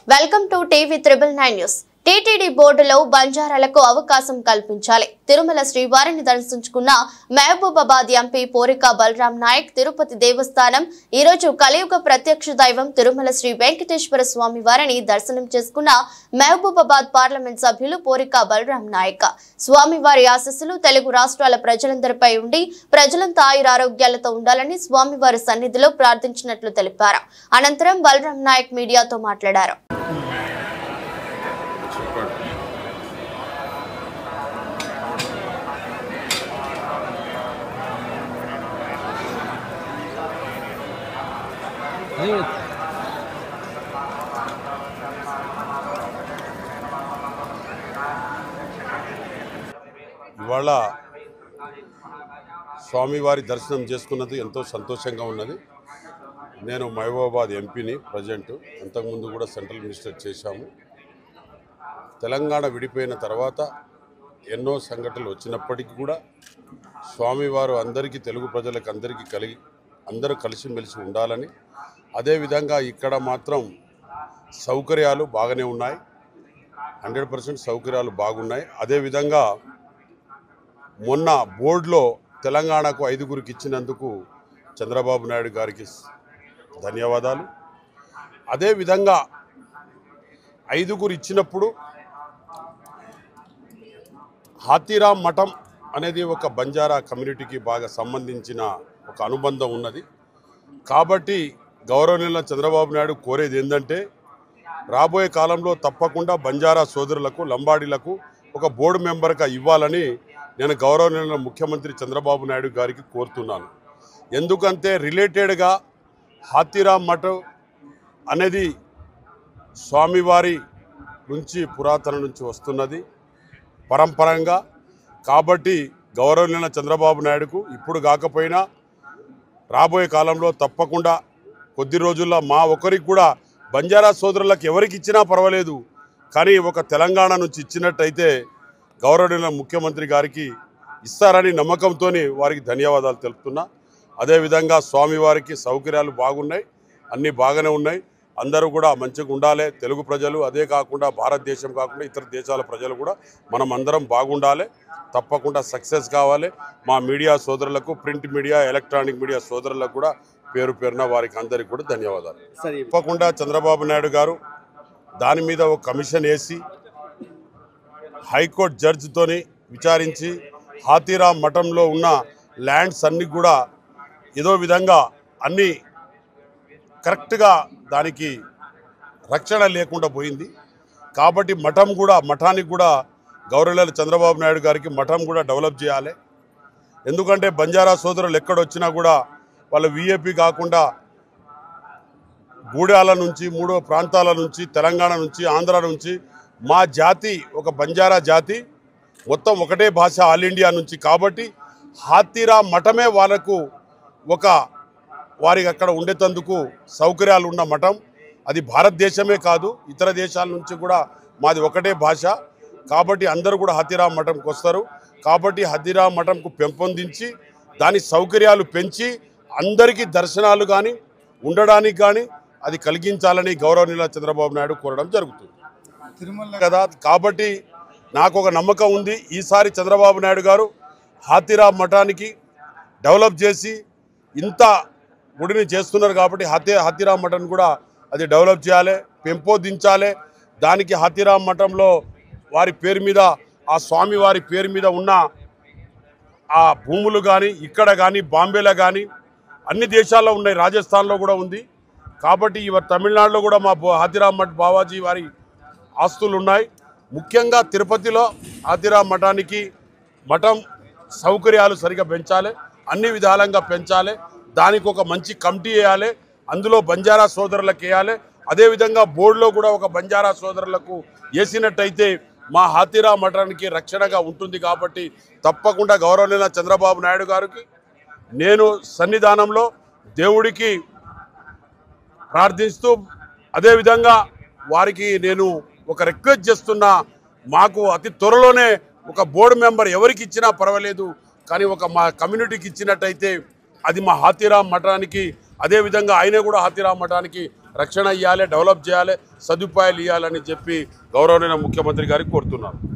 welcome to TV triple nine news TTD బోర్డులో బంజారాలకు అవకాశం కల్పించాలి తిరుమల శ్రీవారిని దర్శించుకున్న మహబూబాబాద్ ఎంపీ పోరిక బలరాం నాయక్ తిరుపతి దేవస్థానం ఈ రోజు కలియుగ ప్రత్యక్ష దైవం తిరుమల శ్రీ వెంకటేశ్వర స్వామి వారిని దర్శనం చేసుకున్న మహబూబాబాద్ పార్లమెంట్ సభ్యులు పోరిక బలరాం నాయక్ స్వామివారి ఆశస్సులు తెలుగు రాష్ట్రాల ప్రజలందరిపై ఉండి ప్రజలంతా ఆయురారోగ్యాలతో ఉండాలని స్వామివారి సన్నిధిలో ప్రార్థించినట్లు తెలిపారు అనంతరం బలరాం నాయక్ మీడియాతో మాట్లాడారు ఇవాళ స్వామివారి దర్శనం చేసుకున్నది ఎంతో సంతోషంగా ఉన్నది నేను మహబూబాబాద్ ఎంపీని ప్రజెంట్ అంతకుముందు కూడా సెంట్రల్ మినిస్టర్ చేశాము తెలంగాణ విడిపోయిన తర్వాత ఎన్నో సంఘటనలు వచ్చినప్పటికీ కూడా స్వామివారు అందరికీ తెలుగు ప్రజలకు అందరికీ కలిగి అందరూ కలిసిమెలిసి ఉండాలని అదేవిధంగా ఇక్కడ మాత్రం సౌకర్యాలు బాగానే ఉన్నాయి హండ్రెడ్ పర్సెంట్ సౌకర్యాలు బాగున్నాయి అదేవిధంగా మొన్న బోర్డులో తెలంగాణకు ఐదుగురికి ఇచ్చినందుకు చంద్రబాబు నాయుడు గారికి ధన్యవాదాలు అదేవిధంగా ఐదుగురు ఇచ్చినప్పుడు హాతీరామ్ మఠం అనేది ఒక బంజారా కమ్యూనిటీకి బాగా సంబంధించిన ఒక అనుబంధం ఉన్నది కాబట్టి గౌరవనీయుల చంద్రబాబు నాయుడు కోరేది ఏంటంటే రాబోయే కాలంలో తప్పకుండా బంజారా సోదరులకు లంబాడీలకు ఒక బోర్డు మెంబర్గా ఇవ్వాలని నేను గౌరవనీయుల ముఖ్యమంత్రి చంద్రబాబు నాయుడు గారికి కోరుతున్నాను ఎందుకంటే రిలేటెడ్గా హాతీరామ్ మఠం అనేది స్వామివారి నుంచి పురాతన నుంచి వస్తున్నది పరంపరంగా కాబట్టి గౌరవనీయుల చంద్రబాబు నాయుడుకు ఇప్పుడు కాకపోయినా రాబోయే కాలంలో తప్పకుండా కొద్ది రోజుల్లో మా ఒకరికి కూడా బంజారా సోదరులకు ఎవరికి ఇచ్చినా పర్వాలేదు కానీ ఒక తెలంగాణ నుంచి ఇచ్చినట్టయితే గౌరవనీయుల ముఖ్యమంత్రి గారికి ఇస్తారని నమ్మకంతో వారికి ధన్యవాదాలు తెలుపుతున్నా అదేవిధంగా స్వామివారికి సౌకర్యాలు బాగున్నాయి అన్నీ బాగానే ఉన్నాయి అందరూ కూడా మంచిగా ఉండాలి తెలుగు ప్రజలు అదే కాకుండా భారతదేశం కాకుండా ఇతర దేశాల ప్రజలు కూడా మనం అందరం బాగుండాలి తప్పకుండా సక్సెస్ కావాలి మా మీడియా సోదరులకు ప్రింట్ మీడియా ఎలక్ట్రానిక్ మీడియా సోదరులకు కూడా పేరు పేరున వారికి అందరికీ కూడా ధన్యవాదాలు సరే తప్పకుండా చంద్రబాబు నాయుడు గారు దాని మీద ఒక కమిషన్ వేసి హైకోర్టు జడ్జితోని విచారించి హాతీరామ్ మఠంలో ఉన్న ల్యాండ్స్ అన్ని కూడా ఏదో విధంగా అన్నీ కరెక్ట్గా దానికి రక్షణ లేకుండా పోయింది కాబట్టి మఠం కూడా మఠానికి కూడా గౌరవలేల చంద్రబాబు నాయుడు గారికి మఠం కూడా డెవలప్ చేయాలి ఎందుకంటే బంజారా సోదరులు ఎక్కడొచ్చినా కూడా వాళ్ళ విఏపీ కాకుండా గూడాల నుంచి మూడో ప్రాంతాల నుంచి తెలంగాణ నుంచి ఆంధ్ర నుంచి మా జాతి ఒక బంజారా జాతి మొత్తం ఒకటే భాష ఆల్ ఇండియా నుంచి కాబట్టి హాతీరా మఠమే వాళ్ళకు ఒక వారికి అక్కడ ఉండేటందుకు సౌకర్యాలు ఉన్న మఠం అది భారతదేశమే కాదు ఇతర దేశాల నుంచి కూడా మాది ఒకటే భాష కాబట్టి అందరూ కూడా హతిరామ్ మఠంకి వస్తారు కాబట్టి హతిరామ్ మఠంకు పెంపొందించి దాని సౌకర్యాలు పెంచి అందరికీ దర్శనాలు కానీ ఉండడానికి కానీ అది కలిగించాలని గౌరవనీయుల చంద్రబాబు నాయుడు కోరడం జరుగుతుంది తిరుమల కదా కాబట్టి నాకు ఒక నమ్మకం ఉంది ఈసారి చంద్రబాబు నాయుడు గారు హాతీరామ్ మఠానికి డెవలప్ చేసి ఇంత గుడిని చేస్తున్నారు కాబట్టి హతి హాతీరామ్ మఠం కూడా అది డెవలప్ చేయాలి పెంపొందించాలి దానికి హాతీరామ్ మఠంలో వారి పేరు మీద ఆ స్వామి వారి పేరు మీద ఉన్న ఆ భూములు కానీ ఇక్కడ కానీ బాంబేలో కానీ అన్ని దేశాల్లో ఉన్నాయి రాజస్థాన్లో కూడా ఉంది కాబట్టి ఇవ తమిళనాడులో కూడా మా బో- హాతీరామ్ మఠ్ బావాజీ వారి ఆస్తులు ఉన్నాయి ముఖ్యంగా తిరుపతిలో హాతీరామ్ మఠానికి మఠం సౌకర్యాలు సరిగా పెంచాలి అన్ని విధాలంగా పెంచాలి దానికి ఒక మంచి కమిటీ వేయాలి అందులో బంజారా సోదరులకు వేయాలి అదేవిధంగా బోర్డులో కూడా ఒక బంజారా సోదరులకు వేసినట్టయితే మా హాతీరా మఠానికి రక్షణగా ఉంటుంది కాబట్టి తప్పకుండా గౌరవనీయ చంద్రబాబు నాయుడు గారికి నేను సన్నిధానంలో దేవుడికి ప్రార్థిస్తూ అదేవిధంగా వారికి నేను ఒక రిక్వెస్ట్ చేస్తున్నా మాకు అతి త్వరలోనే ఒక బోర్డు మెంబర్ ఎవరికి ఇచ్చినా పర్వాలేదు కానీ ఒక మా కమ్యూనిటీకి ఇచ్చినట్టయితే అది మా హాతీరామ్ మఠానికి అదేవిధంగా ఆయన కూడా హాతీరామ్ మఠానికి రక్షణ ఇవ్వాలి డెవలప్ చేయాలి సదుపాయాలు ఇవ్వాలని చెప్పి గౌరవనీయ ముఖ్యమంత్రి గారికి కోరుతున్నాను